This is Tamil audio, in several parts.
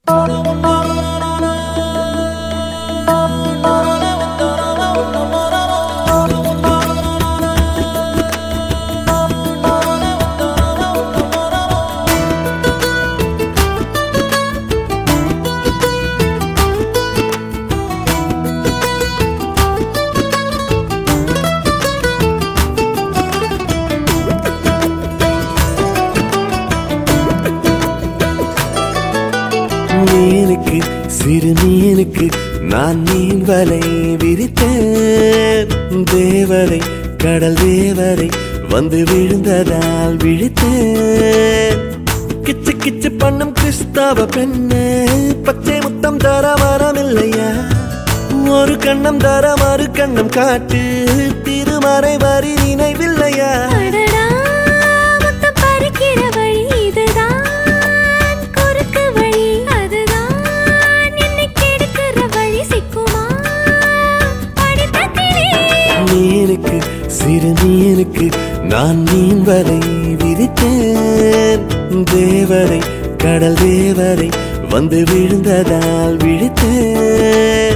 மீனுக்கு சிறு மீனுக்கு நான் மீன் வலை விரித்தேன் தேவதை கடல் தேவதை வந்து விழுந்ததால் விழித்தேன் கிச்சு கிச்சு பண்ணும் கிறிஸ்தவ பெண்ணு பச்சை முத்தம் தர மரமில்லையா ஒரு கண்ணம் தர மறு கண்ணம் காட்டு திருமறை வரி நினைவில்லையா அடடா, முத்தம் பறிக்கிற வழி இதுதான். குறுக்கு வழி அதுதான். என்னை கெடுக்கிற வழி சிக்குமா? படித்த கிளி. மீனுக்கு சிறு மீனுக்கு நான் மீன் வலை விரித்தேன் தேவதை கடல் தேவதை வந்து விழுந்ததால் விழித்தேன்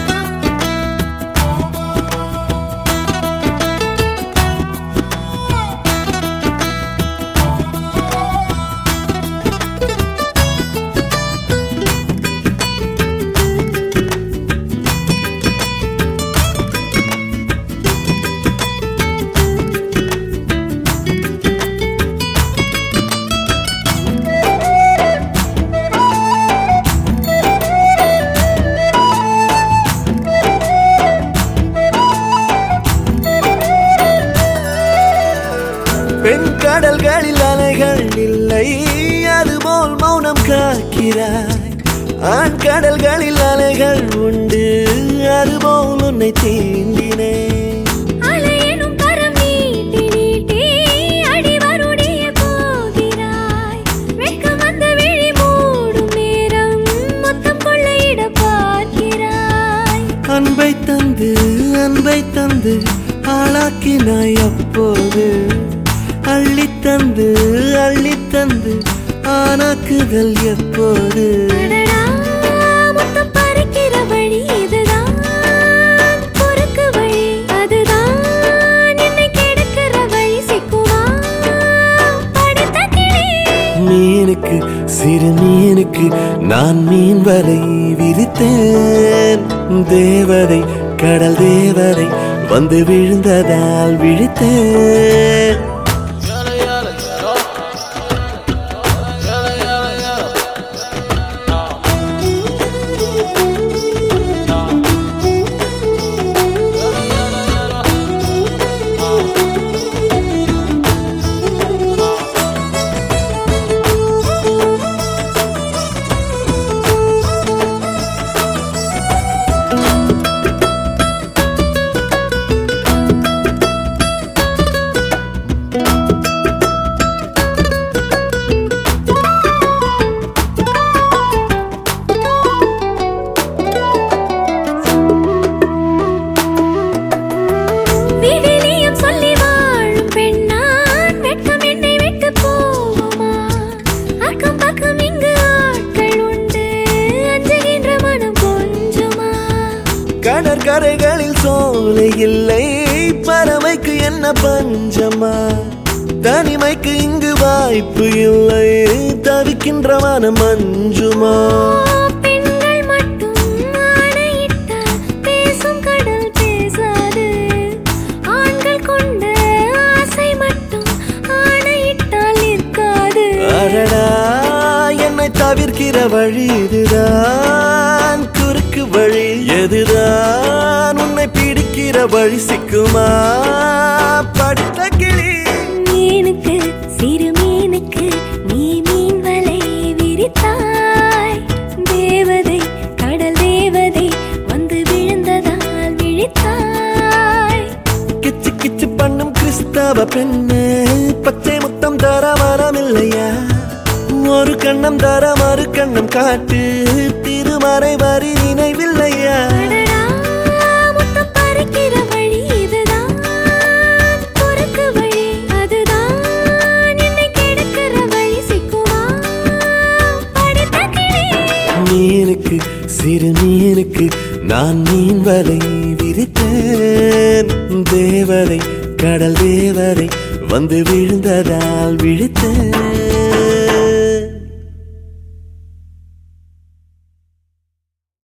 பெண் கடல்களில் அலைகள் இல்லை அதுபோல் மௌனம் காக்கிறாய் ஆண் கடல்களில் அலைகள் உண்டு அதுபோல் உன்னை தீண்டினேன் அலையெனும் கரம் நீட்டி நீட்டி அடிவருடைய போகிறாய். வெட்கம் வந்து விழி மூடும் நேரம் மொத்தம் கொள்ளையிட பார்க்கிறாய். அன்பை தந்து அன்பை தந்து ஆளாக்கினாய் அப்போது அள்ளித் தந்து அள்ளித் தந்து ஆனாக்குதல் எப்போது அடடா, முத்தம் பறிக்கிற வழி இதுதான். குறுக்கு வழி அதுதான். என்னை கெடுக்கிற வழி சிக்குமா? படித்த கிளி. மீனுக்கு சிறு மீனுக்கு நான் மீன் வலை விரித்தேன் தேவதை கடல் தேவதை வந்து விழுந்ததால் விழித்தேன் விவிலியம் சொல்லி வாழும் பெண்ணான் வெட்கம் என்னை விட்டு போகுமா அக்கம் பக்கம் இங்கு ஆட்கள் உண்டு அஞ்சுகின்ற மனம் கொஞ்சுமா கடற்கரைகளில் சோலை இல்லை பறவைக்கு என்ன பஞ்சமா தனிமைக்கு இங்கு வாய்ப்பு இல்லை தவிக்கின்ற மனம் மஞ்சுமா பெண்கள் மட்டும் ஆணையிட்டால் பேசும் கடல் பேசாது ஆண்கள் கொண்ட ஆசை மட்டும் ஆணையிட்டால் நிற்காது அடடா என்னை தவிர்க்கிற வழி இதுதான் குறுக்கு வழி எதுதான் உன்னை பிடிக்கிற வழி சிக்குமா படித்த கிளி மீனுக்கு சிறு மீனுக்கு நீ மீன் வலை விரித்தாய் தேவதை கடல் தேவதை வந்து விழுந்ததால் விழித்தாய் கிச்சு கிச்சு பண்ணும் கிறிஸ்தவ பெண்ணு பச்சை முத்தம் தர மரமில்லையா ஒரு கண்ணம் தர மறு கண்ணம் காட்டு திருமறை வரி நினைவில்லையா அடடா, முத்தம் பறிக்கிற வழி இதுதான். குறுக்கு வழி அதுதான். என்னை கெடுக்கிற வழி சிக்குமா? படித்த கிளி. சிறு மீனுக்கு நான் மீன் வலை விரித்தேன் தேவதை கடல் தேவதை வந்து விழுந்ததால் விழித்தேன்